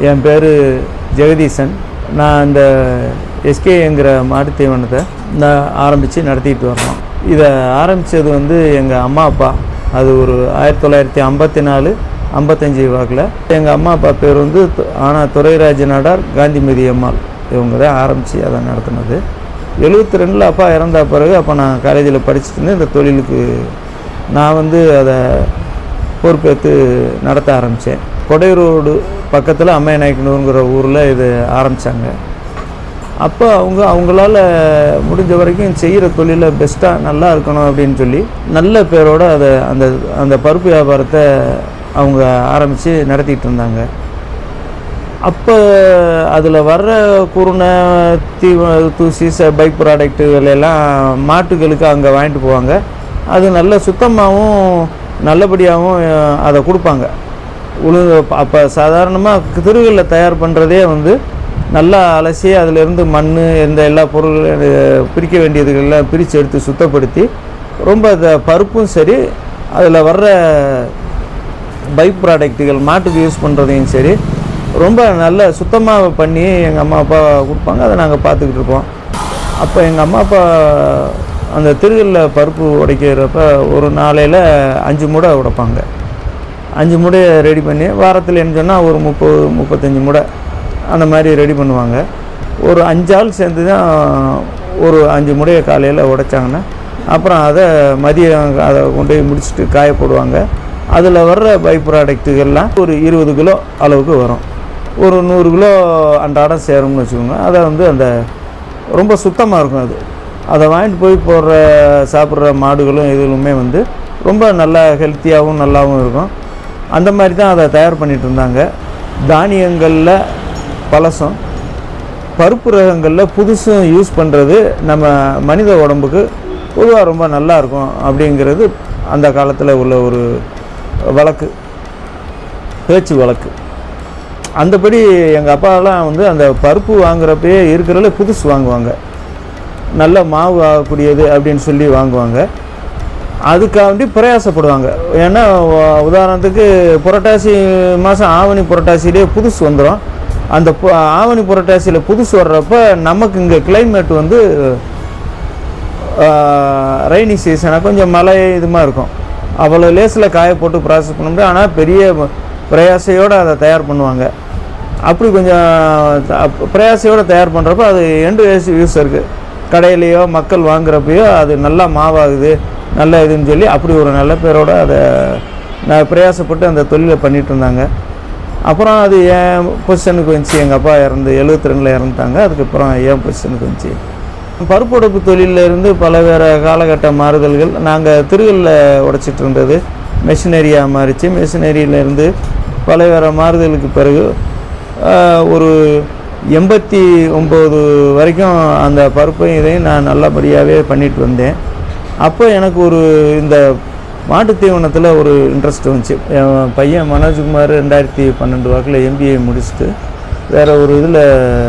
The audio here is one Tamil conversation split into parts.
என் பேர் ஜெகதீசன் நான் இந்த எஸ்கேங்கிற மாட்டுத் தீவனத்தை நான் ஆரம்பித்து நடத்திட்டு வர்றோம் இதை ஆரம்பித்தது வந்து எங்கள் அம்மா அப்பா அது ஒரு ஆயிரத்தி தொள்ளாயிரத்தி ஐம்பத்தி நாலு ஐம்பத்தஞ்சு வாக்கில் எங்கள் அம்மா அப்பா பேர் வந்து து- ஆனால் துரைராஜ நாடார் காந்திமதி அம்மாள் இவங்க தான் ஆரம்பித்து அதை நடத்தினது எழுபத்தி ரெண்டில் அப்பா இறந்த பிறகு அப்போ நான் காலேஜில் படிச்சுட்டு இருந்தேன் இந்த தொழிலுக்கு நான் வந்து அதை பொறுப்பேற்று நடத்த ஆரம்பித்தேன் கொடைரோடு பக்கத்தில் அம்மை நாயக்கனூருங்கிற ஊரில் இது ஆரம்பித்தாங்க அப்போ அவங்க அவங்களால முடிஞ்ச வரைக்கும் செய்கிற தொழிலை பெஸ்ட்டாக நல்லா இருக்கணும் அப்படின்னு சொல்லி நல்ல பேரோட அதை அந்த அந்த பருப்பு வியாபாரத்தை அவங்க ஆரம்பித்து நடத்திட்டு இருந்தாங்க அப்போ அதில் வர்ற குருணை தீவ தூசி பை ப்ராடக்ட்டுகள் எல்லாம் மாட்டுகளுக்கு அங்கே வாங்கிட்டு போவாங்க அது நல்ல சுத்தமாகவும் நல்லபடியாகவும் அஹ், அதை கொடுப்பாங்க உளுந்து அப்போ சாதாரணமாக திருகளில் தயார் பண்ணுறதே வந்து நல்லா அலசி அதிலிருந்து மண் எந்த எல்லா பொருள்களும் அஹ், பிரிக்க வேண்டியதுகள்லாம் பிரித்து எடுத்து சுத்தப்படுத்தி ரொம்ப அந்த பருப்பும் சரி அதில் வர்ற பை ப்ராடக்ட்டுகள் மாட்டுக்கு யூஸ் பண்ணுறதையும் சரி ரொம்ப நல்ல சுத்தமாக பண்ணி எங்கள் அம்மா அப்பா கொடுப்பாங்க அதை நாங்கள் பார்த்துக்கிட்டு இருப்போம் அப்போ எங்கள் அம்மா அப்பா அந்த திருகல்லில் பருப்பு உடைக்கிறப்ப ஒரு நாளையில் அஞ்சு மூடை உடைப்பாங்க அஞ்சு மூடையை ரெடி பண்ணி வாரத்தில் என்ன சொன்னால் ஒரு முப்பது முப்பத்தஞ்சு மூடை அந்த மாதிரி ரெடி பண்ணுவாங்க ஒரு அஞ்சு ஆள் சேர்ந்து தான் ஒரு அஞ்சு மூடையை காலையில் உடைச்சாங்கன்னா அப்புறம் அதை மதியம் அதை கொண்டு போய் முடிச்சுட்டு காய போடுவாங்க அதில் வர்ற பை ப்ராடக்ட்டுகள்லாம் ஒரு இருபது கிலோ அளவுக்கு வரும் ஒரு நூறு கிலோ அன்றாடம் சேரும்னு வச்சுக்கோங்க அதை வந்து அந்த ரொம்ப சுத்தமாக இருக்கும் அது அதை வாங்கிட்டு போய் போடுற சாப்பிட்ற மாடுகளும் இதுலுமே வந்து ரொம்ப நல்லா ஹெல்த்தியாகவும் நல்லாவும் இருக்கும் அந்த மாதிரி தான் அதை தயார் பண்ணிட்டு இருந்தாங்க தானியங்களில் பழசம் பருப்பு ரகங்களில் புதுசும் யூஸ் பண்ணுறது நம்ம மனித உடம்புக்கு பொதுவாக ரொம்ப நல்லா இருக்கும் அப்படிங்கிறது அந்த காலத்தில் உள்ள ஒரு வழக்கு பேச்சு வழக்கு அந்தபடி எங்கள் அப்பாலாம் வந்து அந்த பருப்பு வாங்குறப்பயே இருக்கிறதுல புதுசு வாங்குவாங்க நல்ல மாவு ஆகக்கூடியது அப்படின்னு சொல்லி வாங்குவாங்க அதுக்காண்டி பிரயாசப்படுவாங்க ஏன்னா உ- உதாரணத்துக்கு புரட்டாசி மாதம் ஆவணி புரட்டாசியிலே புதுசு வந்துடும் அந்த பு- ஆவணி புரட்டாசியில் புதுசு வர்றப்ப நமக்கு இங்கே கிளைமேட் வந்து ரைனி சீசனாக கொஞ்சம் மழை இதுமாக இருக்கும் அவ்வளோ லேஸில் காய போட்டு ப்ராசஸ் பண்ண முடியும் ஆனால் பெரிய பிரயாசையோடு அதை தயார் பண்ணுவாங்க அப்படி கொஞ்சம் த- பிரயாசையோடு தயார் பண்ணுறப்ப அது எண்டு யூஸ் இருக்குது கடையிலையோ மக்கள் வாங்குறப்பயோ அது நல்லா மாவாகுது நல்ல இதுன்னு சொல்லி அப்படி ஒரு நல்ல பேரோட அதை நான் பிரயாசப்பட்டு அந்த தொழிலை பண்ணிட்டு இருந்தாங்க அப்புறம் அது என் பொசிஷனுக்கு வந்துச்சு எங்கள் அப்பா இறந்து எழுபத்தி ரெண்டில் இறந்துட்டாங்க அதுக்கப்புறம் என் பொசிஷனுக்கு வந்துச்சு பருப்புடைப்பு தொழிலில் இருந்து பல வேறு காலகட்ட மாறுதல்கள் நாங்கள் திருகல்ல உடைச்சிட்டு இருந்தது மெஷினரியாக மாறிச்சு மெஷினரியிலேருந்து பல வேறு மாறுதலுக்கு பிறகு ஆஹ், ஒரு எண்பத்தி ஒம்பது வரைக்கும் அந்த பருப்பையும் இதையும் நான் நல்லபடியாகவே பண்ணிட்டு வந்தேன் அப்போ எனக்கு ஒரு இந்த மாட்டுத் தீவனத்தில் ஒரு இன்ட்ரெஸ்ட் வந்துச்சு என் பையன் மனோஜ்குமார் ரெண்டாயிரத்தி பன்னெண்டு வாக்கில் எம்பிஏ முடிச்சுட்டு வேறு ஒரு இதில்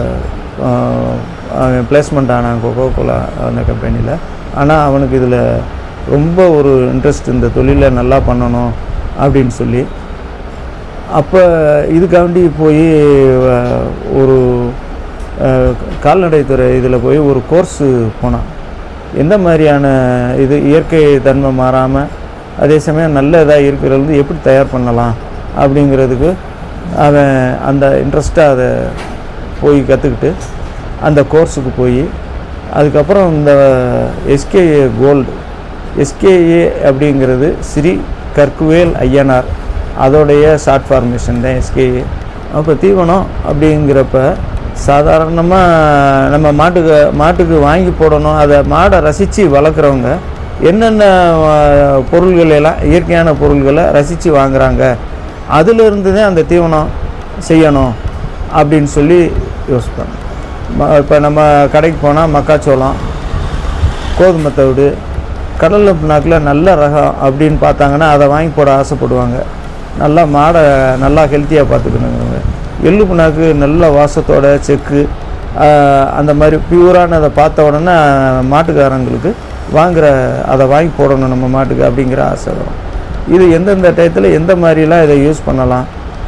அவன் பிளேஸ்மெண்ட் ஆனான் கொக்கோ கோலா அந்த கம்பெனியில் ஆனால் அவனுக்கு இதில் ரொம்ப ஒரு இன்ட்ரெஸ்ட் இந்த தொழிலை நல்லா பண்ணணும் அப்படின்னு சொல்லி அப்போ இதுக்காண்டி போய் அஹ், ஒரு அஹ், கால்நடைத்துறை இதில் போய் ஒரு கோர்ஸு போனான் எந்த மாதிரியான இது இயற்கை தன்மை மாறாமல் அதே சமயம் நல்ல இதாக இருக்கிறது எப்படி தயார் பண்ணலாம் அப்படிங்கிறதுக்கு அவன் அந்த இன்ட்ரெஸ்ட்டாக அதை போய் கற்றுக்கிட்டு அந்த கோர்ஸுக்கு போய் அதுக்கப்புறம் இந்த எஸ்கேஏ கோல்டு எஸ்கேஏ அப்படிங்கிறது ஸ்ரீ கற்குவேல் ஐயனார் அதோடைய ஷார்ட் ஃபார்மேஷன் தான் எஸ்கேஏ அப்போ தீவனம் அப்படிங்கிறப்ப சாதாரணமாக நம்ம மாட்டுக்கு மாட்டுக்கு வாங்கி போடணும் அதை மாடை ரசித்து வளர்க்குறவங்க என்னென்ன அஹ், பொருள்கள் எல்லாம் இயற்கையான பொருள்களை ரசித்து வாங்குறாங்க அதிலிருந்து தான் அந்த தீவனம் செய்யணும் அப்படின்னு சொல்லி யோசிப்பாங்க இப்போ நம்ம கடைக்கு போனால் மக்காச்சோளம் கோதுமை தவிடு கடலை புண்ணாக்கில் நல்ல ரகம் அப்படின்னு பார்த்தாங்கன்னா அதை வாங்கி போட ஆசைப்படுவாங்க நல்லா மாடை நல்லா ஹெல்த்தியாக பார்த்துக்கணுங்க எள்ளு புண்ணாக்கு நல்ல வாசத்தோட செக்கு ஆஹ், அந்த மாதிரி பியூரானதை பார்த்த உடனே மாட்டுக்காரங்களுக்கு வாங்குற அதை வாங்கி போடணும் நம்ம மாட்டுக்கு அப்படிங்கிற ஆசை வரும் இது எந்தெந்த டயத்தில் எந்த மாதிரிலாம் இதை யூஸ் பண்ணலாம்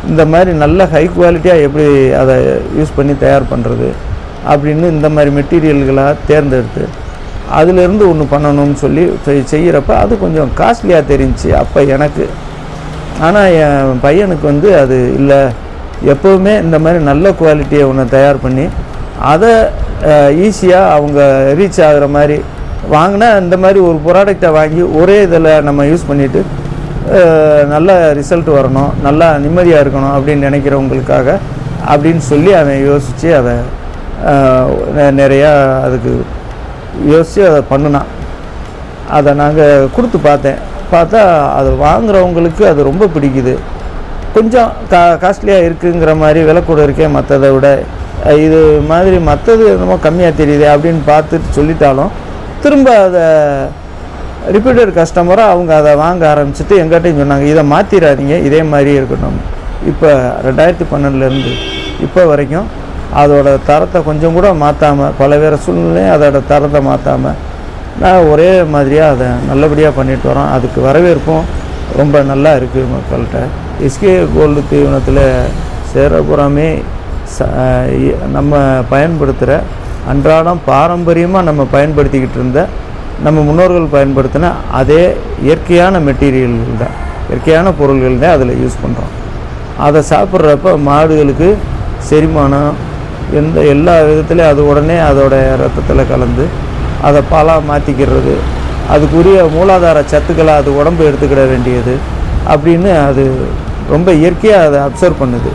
இந்த மாதிரி நல்ல ஹை குவாலிட்டியாக எப்படி அதை யூஸ் பண்ணி தயார் பண்ணுறது அப்படின்னு இந்த மாதிரி மெட்டீரியல்களாக தேர்ந்தெடுத்து அதிலிருந்து ஒன்று பண்ணணும்னு சொல்லி செய்- செய்யறப்ப அது கொஞ்சம் காஸ்ட்லியாக தெரிஞ்சுச்சு அப்போ எனக்கு ஆனால் என் பையனுக்கு வந்து அது இல்லை எப்போவுமே இந்த மாதிரி நல்ல குவாலிட்டியை ஒன்று தயார் பண்ணி அதை ஈஸியாக அவங்க ரீச் ஆகுற மாதிரி வாங்கினா இந்த மாதிரி ஒரு ப்ராடக்டை வாங்கி ஒரே இதில் நம்ம யூஸ் பண்ணிவிட்டு நல்ல ரிசல்ட் வரணும் நல்லா நிம்மதியாக இருக்கணும் அப்படின்னு நினைக்கிறவங்களுக்காக அப்படின்னு சொல்லி அவன் யோசித்து அதை அஹ், நெ- நிறையா அதுக்கு யோசித்து அதை பண்ணினான் அதை நாங்கள் கொடுத்து பார்த்தேன் பார்த்தா அது வாங்குறவங்களுக்கு அது ரொம்ப பிடிக்குது கொஞ்சம் கா காஸ்ட்லியாக இருக்குங்கிற மாதிரி விலை கூட இருக்கே மற்றதை விட அஹ் இது மாதிரி மற்றது என்னமோ கம்மியாக தெரியுது அப்படின்னு பார்த்துட்டு சொல்லிட்டாலும் திரும்ப அதை ரிப்பீட்டட் கஸ்டமராக அவங்க அதை வாங்க ஆரம்பிச்சுட்டு எங்கிட்டையும் சொன்னாங்க இதை மாற்றிடாதீங்க இதே மாதிரியே இருக்கட்டும் இப்போ ரெண்டாயிரத்தி பன்னெண்டுலேருந்து இப்போ வரைக்கும் அதோட தரத்தை கொஞ்சம் கூட மாற்றாமல் பல வேறு சூழ்நிலையும் அதோட தரத்தை மாற்றாமல் நான் ஒரே மாதிரியாக அதை நல்லபடியாக பண்ணிட்டு வரோம் அதுக்கு வரவேற்பும் ரொம்ப நல்லா இருக்குது மக்கள்கிட்ட எஸ்கே கோல்டு தீவனத்தில் சேரப்புறமே ச இ- நம்ம பயன்படுத்துகிற அன்றாடம் பாரம்பரியமாக நம்ம பயன்படுத்திக்கிட்டு இருந்த நம்ம முன்னோர்கள் பயன்படுத்தின அதே இயற்கையான மெட்டீரியல்கள் தான் இயற்கையான பொருள்கள் தான் அதில் யூஸ் பண்ணுறோம் அதை சாப்பிட்றப்ப மாடுகளுக்கு செரிமானம் எந்த எல்லா விதத்துலையும் அது உடனே அதோட ரத்தத்தில் கலந்து அதை பாலாக மாற்றிக்கிறது அதுக்குரிய மூலாதார சத்துக்களை அது உடம்பு எடுத்துக்கிட வேண்டியது அப்படின்னு அது ரொம்ப இயற்கையாக அதை அப்சர்வ் பண்ணுது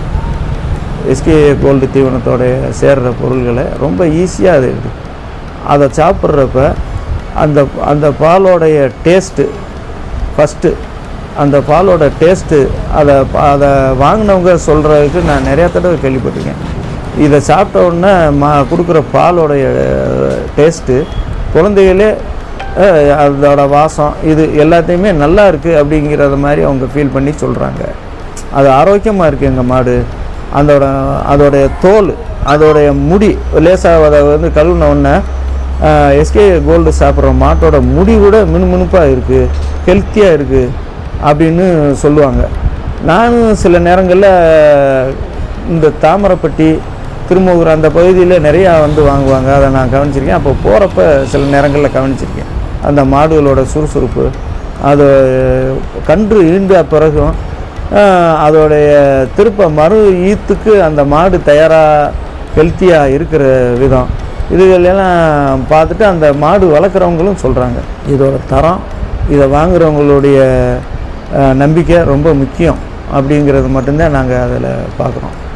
எஸ்கே கோல்டு தீவனத்தோட சேர்ற பொருள்களை ரொம்ப ஈஸியாக அது எடுத்து அதை சாப்பிட்றப்ப அந்த அந்த பாலோடைய டேஸ்ட்டு ஃபஸ்ட்டு அந்த பாலோட டேஸ்ட்டு அதை அதை வாங்கினவங்க சொல்கிறதுக்கு நான் நிறையா தடவை கேள்விப்பட்டிருக்கேன் இதை சாப்பிட்ட உடனே மா கொடுக்குற பாலோடைய டேஸ்ட்டு குழந்தைகளே அஹ், அதோட வாசம் இது எல்லாத்தையுமே நல்லா இருக்குது அப்படிங்கிறத மாதிரி அவங்க ஃபீல் பண்ணி சொல்கிறாங்க அது ஆரோக்கியமாக இருக்குது எங்கள் மாடு அதோட அதோடைய தோல் அதோடைய முடி லேசாக அதை வந்து கழுவுன உடனே எஸ்கே கோல்டு சாப்பிட்ற மாட்டோட முடி கூட மினுமினுப்பாக இருக்குது ஹெல்த்தியாக இருக்குது அப்படின்னு சொல்லுவாங்க நானும் சில நேரங்களில் இந்த தாமரைப்பட்டி திருமூர் அந்த பகுதியில் நிறையா வந்து வாங்குவாங்க அதை நான் கவனிச்சிருக்கேன் அப்போ போகிறப்ப சில நேரங்களில் கவனிச்சிருக்கேன் அந்த மாடுகளோட சுறுசுறுப்பு அது கன்று ஈண்ட பிறகும் ஆஹ், அதோடைய திருப்ப மறு ஈத்துக்கு அந்த மாடு தயாராக ஹெல்த்தியாக இருக்கிற விதம் இதுகளெல்லாம் பார்த்துட்டு அந்த மாடு வளர்க்குறவங்களும் சொல்கிறாங்க இதோட தரம் இதை வாங்குறவங்களுடைய ஆஹ், நம்பிக்கை ரொம்ப முக்கியம் அப்படிங்கிறது மட்டும்தான் நாங்கள் அதில் பார்க்குறோம்